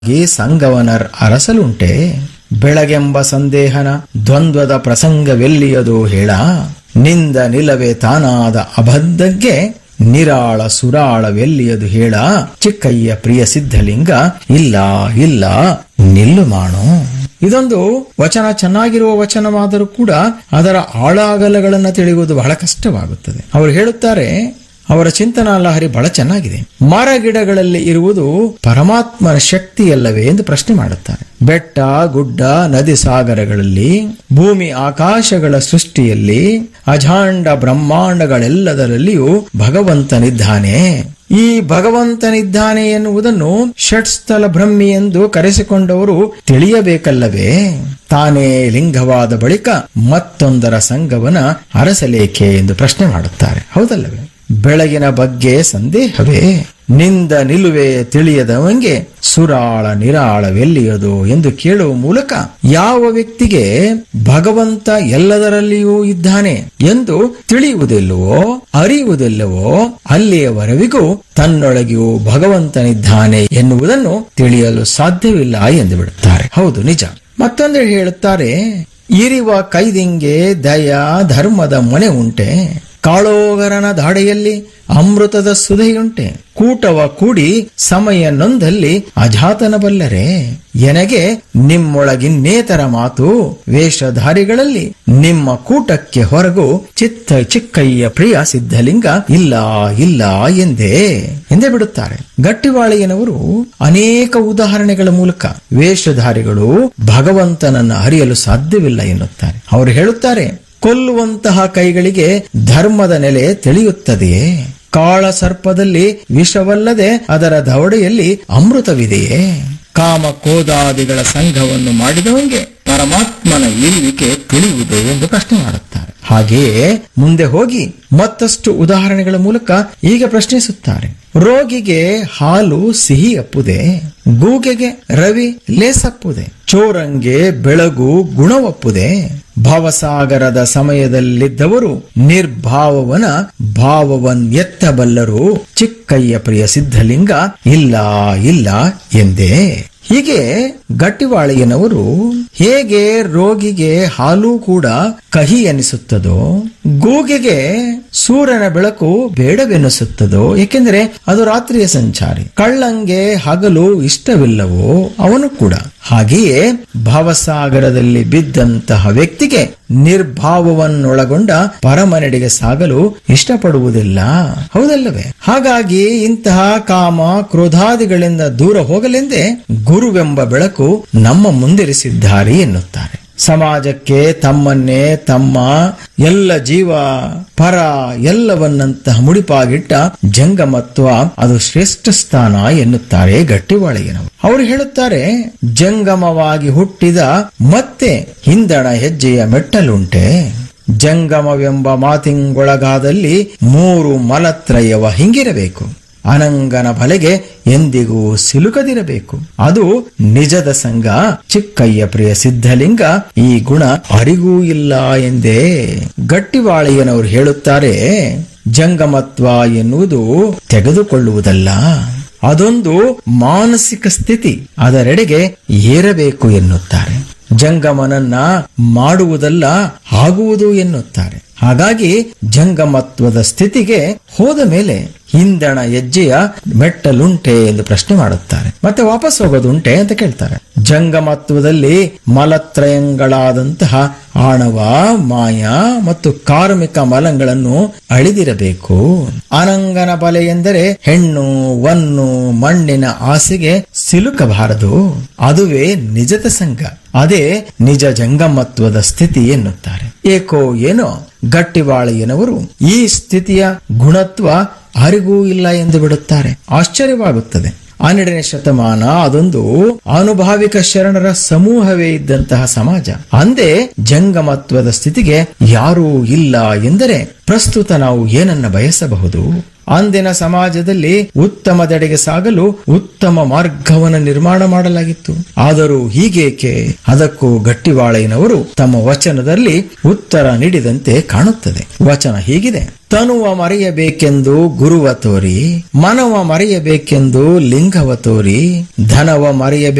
ಈ ಸಂಗವನರ್ ಅರಸಲುಂಟೆ ಬೆಳಗೆಂಬ ಸಂದೇಹನ ದ್ವಂದ್ವದ ಪ್ರಸಂಗವೆಲ್ಲಿಯದು ಹೇಳ ನಿಂದ ನಿಲವೇ ತಾನಾದ ಅಬದ್ಧಕ್ಕೆ ನಿರಾಳ ಸುರಾಳವೆಲ್ಲಿಯದು ಹೇಳ ಚಿಕ್ಕಯ್ಯ ಪ್ರಿಯ ಸಿದ್ಧಲಿಂಗ ಇಲ್ಲ ಇಲ್ಲ ನಿಲ್ಲು ಮಾಡು ಇದೊಂದು ವಚನ ಚೆನ್ನಾಗಿರುವ ವಚನವಾದರೂ ಕೂಡ ಅದರ ಆಳಾಗಲಗಳನ್ನು ತಿಳಿಯುವುದು ಬಹಳ ಕಷ್ಟವಾಗುತ್ತದೆ ಅವರು ಹೇಳುತ್ತಾರೆ ಅವರ ಚಿಂತನಾ ಲಹರಿ ಬಹಳ ಚೆನ್ನಾಗಿದೆ ಮರ ಗಿಡಗಳಲ್ಲಿ ಇರುವುದು ಪರಮಾತ್ಮನ ಶಕ್ತಿಯಲ್ಲವೇ ಎಂದು ಪ್ರಶ್ನೆ ಮಾಡುತ್ತಾರೆ ಬೆಟ್ಟ ಗುಡ್ಡ ನದಿ ಸಾಗರಗಳಲ್ಲಿ ಭೂಮಿ ಆಕಾಶಗಳ ಸೃಷ್ಟಿಯಲ್ಲಿ ಅಜಾಂಡ ಬ್ರಹ್ಮಾಂಡಗಳೆಲ್ಲದರಲ್ಲಿಯೂ ಭಗವಂತನಿದ್ದಾನೆ ಈ ಭಗವಂತನಿದ್ದಾನೆ ಎನ್ನುವುದನ್ನು ಷಟ್ಸ್ಥಲ ಬ್ರಹ್ಮಿ ಎಂದು ಕರೆಸಿಕೊಂಡವರು ತಿಳಿಯಬೇಕಲ್ಲವೇ ತಾನೇ ಲಿಂಗವಾದ ಬಳಿಕ ಮತ್ತೊಂದರ ಸಂಘವನ ಅರಸಲೇಕೆ ಎಂದು ಪ್ರಶ್ನೆ ಮಾಡುತ್ತಾರೆ ಹೌದಲ್ಲವೇ ಬೆಳಗಿನ ಬಗ್ಗೆ ಸಂದೇಹವೇ ನಿಂದ ನಿಲುವೆ ತಿಳಿಯದವಂಗೆ ಸುರಾಳ ನಿರಾಳವೆಲ್ಲಿಯದು ಎಂದು ಕೇಳುವ ಮೂಲಕ ಯಾವ ವ್ಯಕ್ತಿಗೆ ಭಗವಂತ ಎಲ್ಲದರಲ್ಲಿಯೂ ಇದ್ದಾನೆ ಎಂದು ತಿಳಿಯುವುದಿಲ್ಲವೋ ಅರಿಯುವುದಿಲ್ಲವೋ ಅಲ್ಲಿಯವರೆವಿಗೂ ತನ್ನೊಳಗೆಯೂ ಭಗವಂತನಿದ್ದಾನೆ ಎನ್ನುವುದನ್ನು ತಿಳಿಯಲು ಸಾಧ್ಯವಿಲ್ಲ ಎಂದು ಬಿಡುತ್ತಾರೆ ಹೌದು ನಿಜ ಮತ್ತೊಂದು ಹೇಳುತ್ತಾರೆ ಇರಿವ ಕೈದಿಂಗೆ ದಯ ಧರ್ಮದ ಮನೆ ಉಂಟೆ ಕಾಳೋಗರನ ದಾಡೆಯಲ್ಲಿ ಅಮೃತದ ಸುಧೆಯುಂಟೆ ಕೂಟವ ಕೂಡಿ ಸಮಯ ನೊಂದಲ್ಲಿ ಅಜಾತನ ಬಲ್ಲರೆ ಎನಗೆ ನಿಮ್ಮೊಳಗಿನ್ನೇತರ ಮಾತು ವೇಷಧಾರಿಗಳಲ್ಲಿ ನಿಮ್ಮ ಕೂಟಕ್ಕೆ ಹೊರಗು ಚಿತ್ತ ಚಿಕ್ಕಯ್ಯ ಪ್ರಿಯ ಸಿದ್ಧಲಿಂಗ ಇಲ್ಲ ಇಲ್ಲ ಎಂದೇ ಎಂದೇ ಬಿಡುತ್ತಾರೆ ಗಟ್ಟಿವಾಳಿಯನವರು ಅನೇಕ ಉದಾಹರಣೆಗಳ ಮೂಲಕ ವೇಷಧಾರಿಗಳು ಭಗವಂತನನ್ನು ಅರಿಯಲು ಸಾಧ್ಯವಿಲ್ಲ ಎನ್ನುತ್ತಾರೆ ಅವರು ಹೇಳುತ್ತಾರೆ ಕೊಲ್ಲುವಂತಹ ಕೈಗಳಿಗೆ ಧರ್ಮದ ನೆಲೆ ತಿಳಿಯುತ್ತದೆಯೇ ಕಾಳ ಸರ್ಪದಲ್ಲಿ ವಿಷವಲ್ಲದೆ ಅದರ ದವಡೆಯಲ್ಲಿ ಅಮೃತವಿದೆಯೇ ಕಾಮ ಕೋದಾದಿಗಳ ಸಂಘವನ್ನು ಮಾಡಿದವಂಗೆ ಪರಮಾತ್ಮನ ಇರುವಿಕೆ ತಿಳಿಯುವುದು ಎಂದು ಪ್ರಶ್ನೆ ಮಾಡುತ್ತಾರೆ ಹಾಗೆಯೇ ಮುಂದೆ ಹೋಗಿ ಮತ್ತಷ್ಟು ಉದಾಹರಣೆಗಳ ಮೂಲಕ ಈಗ ಪ್ರಶ್ನಿಸುತ್ತಾರೆ ರೋಗಿಗೆ ಹಾಲು ಸಿಹಿ ಅಪ್ಪುದೆ ಗೂಗೆಗೆ ರವಿ ಲೇಸಪ್ಪುದೆ ಚೋರಂಗೆ ಬೆಳಗು ಗುಣವಪ್ಪುದೆ ಭವಸಾಗರದ ಸಮಯದಲ್ಲಿದ್ದವರು ನಿರ್ಭಾವವನ ಭಾವವನ್ ಎತ್ತಬಲ್ಲರು ಚಿಕ್ಕಯ್ಯ ಪ್ರಿಯ ಸಿದ್ಧಲಿಂಗ ಇಲ್ಲ ಇಲ್ಲ ಎಂದೇ ಹೀಗೆ ಗಟ್ಟಿವಾಳಿಯನವರು ಹೇಗೆ ರೋಗಿಗೆ ಹಾಲು ಕೂಡ ಕಹಿ ಎನಿಸುತ್ತದೋ ಗೂಗೆಗೆ ಸೂರ್ಯನ ಬೆಳಕು ಬೇಡವೆನಿಸುತ್ತದೋ ಏಕೆಂದರೆ ಅದು ರಾತ್ರಿಯ ಸಂಚಾರಿ ಕಳ್ಳಂಗೆ ಹಗಲು ಇಷ್ಟವಿಲ್ಲವೋ ಅವನು ಕೂಡ ಹಾಗೆಯೇ ಭವಸಾಗರದಲ್ಲಿ ಬಿದ್ದಂತಹ ವ್ಯಕ್ತಿಗೆ ನಿರ್ಭಾವವನ್ನೊಳಗೊಂಡ ಪರಮನೆಡೆಗೆ ಸಾಗಲು ಇಷ್ಟಪಡುವುದಿಲ್ಲ ಹೌದಲ್ಲವೇ ಹಾಗಾಗಿ ಇಂತಹ ಕಾಮ ಕ್ರೋಧಾದಿಗಳಿಂದ ದೂರ ಹೋಗಲೆಂದೇ ಗುರುವೆಂಬ ಬೆಳಕು ನಮ್ಮ ಮುಂದಿರಿಸಿದ್ದಾರೆ ಎನ್ನುತ್ತಾರೆ ಸಮಾಜಕ್ಕೆ ತಮ್ಮನ್ನೇ ತಮ್ಮ ಎಲ್ಲ ಜೀವ ಪರ ಎಲ್ಲವನ್ನಂತಹ ಮುಡಿಪಾಗಿಟ್ಟ ಜಂಗಮತ್ವ ಅದು ಶ್ರೇಷ್ಠ ಸ್ಥಾನ ಎನ್ನುತ್ತಾರೆ ಗಟ್ಟಿವಾಳಿಗೆನವರು ಅವರು ಹೇಳುತ್ತಾರೆ ಜಂಗಮವಾಗಿ ಹುಟ್ಟಿದ ಮತ್ತೆ ಹಿಂದಣ ಹೆಜ್ಜೆಯ ಮೆಟ್ಟಲುಂಟೆ ಜಂಗಮವೆಂಬ ಮಾತಿಂಗೊಳಗಾದಲ್ಲಿ ಮೂರು ಮಲತ್ರಯವ ಹಿಂಗಿರಬೇಕು ಅನಂಗನ ಬಲೆಗೆ ಎಂದಿಗೂ ಸಿಲುಕದಿರಬೇಕು ಅದು ನಿಜದ ಸಂಘ ಚಿಕ್ಕಯ್ಯ ಪ್ರಿಯ ಸಿದ್ಧಲಿಂಗ ಈ ಗುಣ ಅರಿಗೂ ಇಲ್ಲ ಎಂದೇ ಗಟ್ಟಿವಾಳಿಯನವರು ಹೇಳುತ್ತಾರೆ ಜಂಗಮತ್ವ ಎನ್ನುವುದು ತೆಗೆದುಕೊಳ್ಳುವುದಲ್ಲ ಅದೊಂದು ಮಾನಸಿಕ ಸ್ಥಿತಿ ಅದರೆಡೆಗೆ ಏರಬೇಕು ಎನ್ನುತ್ತಾರೆ ಜಂಗಮನನ್ನ ಮಾಡುವುದಲ್ಲ ಆಗುವುದು ಎನ್ನುತ್ತಾರೆ ಹಾಗಾಗಿ ಜಂಗಮತ್ವದ ಸ್ಥಿತಿಗೆ ಹೋದ ಮೇಲೆ ಹಿಂದಣ ಹೆಜ್ಜೆಯ ಮೆಟ್ಟಲುಂಟೆ ಎಂದು ಪ್ರಶ್ನೆ ಮಾಡುತ್ತಾರೆ ಮತ್ತೆ ವಾಪಸ್ ಹೋಗೋದುಂಟೆ ಅಂತ ಕೇಳ್ತಾರೆ ಜಂಗಮತ್ವದಲ್ಲಿ ಮಲತ್ರಯಂಗಳಾದಂತಹ ಆಣವ ಮಾಯ ಮತ್ತು ಕಾರ್ಮಿಕ ಮಲಗಳನ್ನು ಅಳಿದಿರಬೇಕು ಅನಂಗನ ಬಲೆ ಎಂದರೆ ಹೆಣ್ಣು ವನ್ನು ಮಣ್ಣಿನ ಆಸೆಗೆ ಸಿಲುಕಬಾರದು ಅದುವೇ ನಿಜದ ಸಂಘ ಅದೇ ನಿಜ ಜಂಗಮತ್ವದ ಸ್ಥಿತಿ ಎನ್ನುತ್ತಾರೆ ಏಕೋ ಏನೋ ಗಟ್ಟಿವಾಳಿಯನವರು ಈ ಸ್ಥಿತಿಯ ಗುಣತ್ವ ಅರಿಗೂ ಇಲ್ಲ ಎಂದು ಬಿಡುತ್ತಾರೆ ಆಶ್ಚರ್ಯವಾಗುತ್ತದೆ ಹನ್ನೆರಡನೇ ಶತಮಾನ ಅದೊಂದು ಅನುಭಾವಿಕ ಶರಣರ ಸಮೂಹವೇ ಇದ್ದಂತಹ ಸಮಾಜ ಅಂದೇ ಜಂಗಮತ್ವದ ಸ್ಥಿತಿಗೆ ಯಾರೂ ಇಲ್ಲ ಎಂದರೆ ಪ್ರಸ್ತುತ ನಾವು ಏನನ್ನ ಬಯಸಬಹುದು ಅಂದಿನ ಸಮಾಜದಲ್ಲಿ ಉತ್ತಮದೆಡೆಗೆ ಸಾಗಲು ಉತ್ತಮ ಮಾರ್ಗವನ್ನು ನಿರ್ಮಾಣ ಮಾಡಲಾಗಿತ್ತು ಆದರೂ ಹೀಗೇಕೆ ಅದಕ್ಕೂ ಗಟ್ಟಿವಾಳೆಯನವರು ತಮ್ಮ ವಚನದಲ್ಲಿ ಉತ್ತರ ನೀಡಿದಂತೆ ಕಾಣುತ್ತದೆ ವಚನ ಹೀಗಿದೆ ತನುವ ಮರೆಯಬೇಕೆಂದು ಗುರುವ ತೋರಿ ಮನವ ಮರೆಯಬೇಕೆಂದು ಲಿಂಗವ ತೋರಿ ಧನವ ಮರೆಯಬೇಕು